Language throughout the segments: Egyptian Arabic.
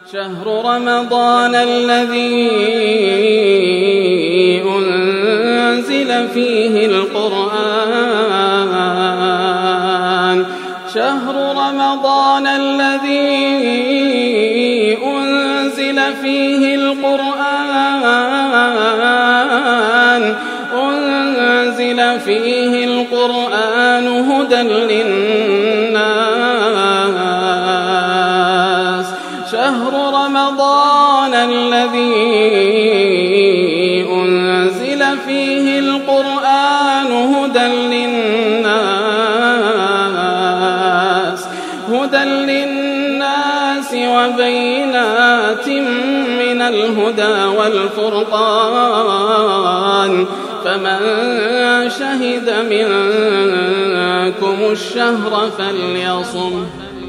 شهر رمضان الذي أنزل فيه القرآن شهر رمضان الذي أنزل فيه القرآن أنزل فيه القرآن هدى للناس شهر رمضان الذي أنزل فيه القرآن هدى للناس هدى للناس وبينات من الهدى والفرقان فمن شهد منكم الشهر فليصم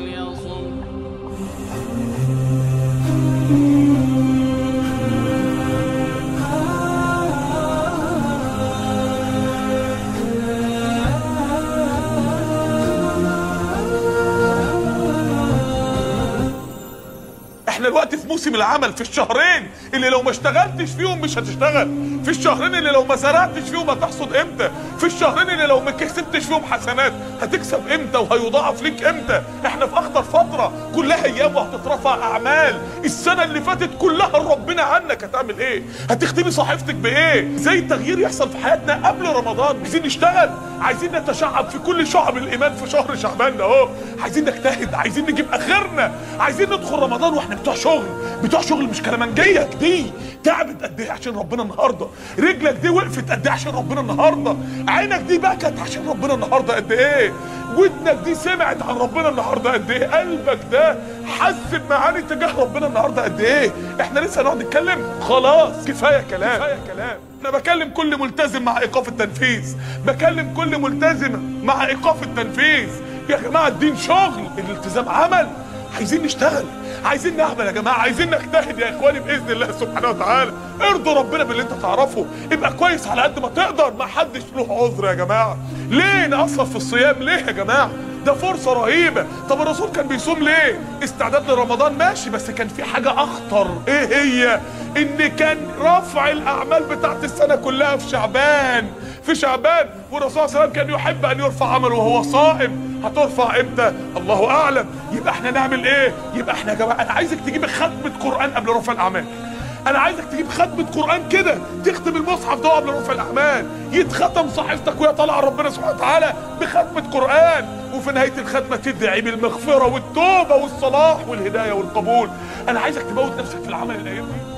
احنا دلوقتي في موسم العمل في الشهرين اللي لو ما اشتغلتش فيهم مش هتشتغل في الشهرين اللي لو ما زرعتش فيهم هتحصد امتى في الشهرين اللي لو ما كسبتش فيهم حسنات هتكسب امتى وهيضاعف ليك امتى احنا في اخطر فتره كلها ايام وهتترفع اعمال السنه اللي فاتت كلها ربنا عنك هتعمل ايه هتختمي صحيفتك بايه زي التغيير يحصل في حياتنا قبل رمضان عايزين نشتغل عايزين نتشعب في كل شعب الايمان في شهر شعبان ده اهو عايزين نجتهد عايزين نجيب اخرنا عايزين ندخل رمضان واحنا بتوع شغل بتوع شغل مش كلامنجيه دي تعبت قد ايه عشان ربنا النهارده رجلك دي وقفت قد ايه عشان ربنا النهارده عينك دي بكت عشان ربنا النهارده قد ايه ودنك دي سمعت عن ربنا النهارده قد ايه قلبك ده حس بمعاني تجاه ربنا النهارده قد ايه احنا لسه هنقعد نتكلم خلاص كفايه كلام كفايه كلام انا بكلم كل ملتزم مع ايقاف التنفيذ بكلم كل ملتزمه مع ايقاف التنفيذ يا جماعه الدين شغل الالتزام عمل عايزين نشتغل عايزين نعمل يا جماعه عايزين نجتهد يا اخواني باذن الله سبحانه وتعالى ارضوا ربنا باللي انت تعرفه ابقى كويس على قد ما تقدر ما حدش له عذر يا جماعه ليه نقصر في الصيام ليه يا جماعه ده فرصة رهيبة طب الرسول كان بيصوم ليه استعداد لرمضان ماشي بس كان في حاجة اخطر ايه هي ان كان رفع الاعمال بتاعت السنة كلها في شعبان في شعبان والرسول صلى الله عليه وسلم كان يحب ان يرفع عمله وهو صائم هترفع امتى الله اعلم يبقى احنا نعمل ايه يبقى احنا يا جماعه انا عايزك تجيب ختمه قران قبل رفع الاعمال انا عايزك تجيب ختمه قران كده تختم المصحف ده قبل رفع الاعمال يتختم صحيفتك وهي طالعه ربنا سبحانه وتعالى بختمه قران وفي نهايه الختمه تدعي بالمغفره والتوبه والصلاح والهدايه والقبول انا عايزك تموت نفسك في العمل الايام دي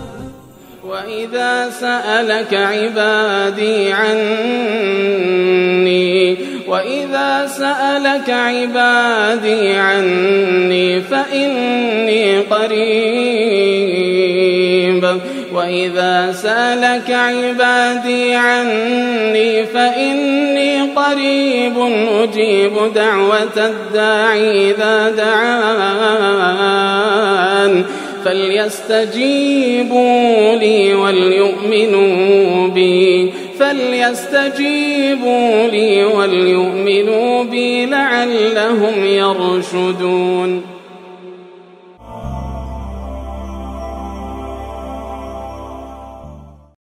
وإذا سألك عبادي عني وإذا سألك عبادي عني فإني قريب وإذا سألك عبادي عني فإني قريب أجيب دعوة الداعي إذا دعان فليستجيبوا لي وليؤمنوا بي فليستجيبوا لي وليؤمنوا بي لعلهم يرشدون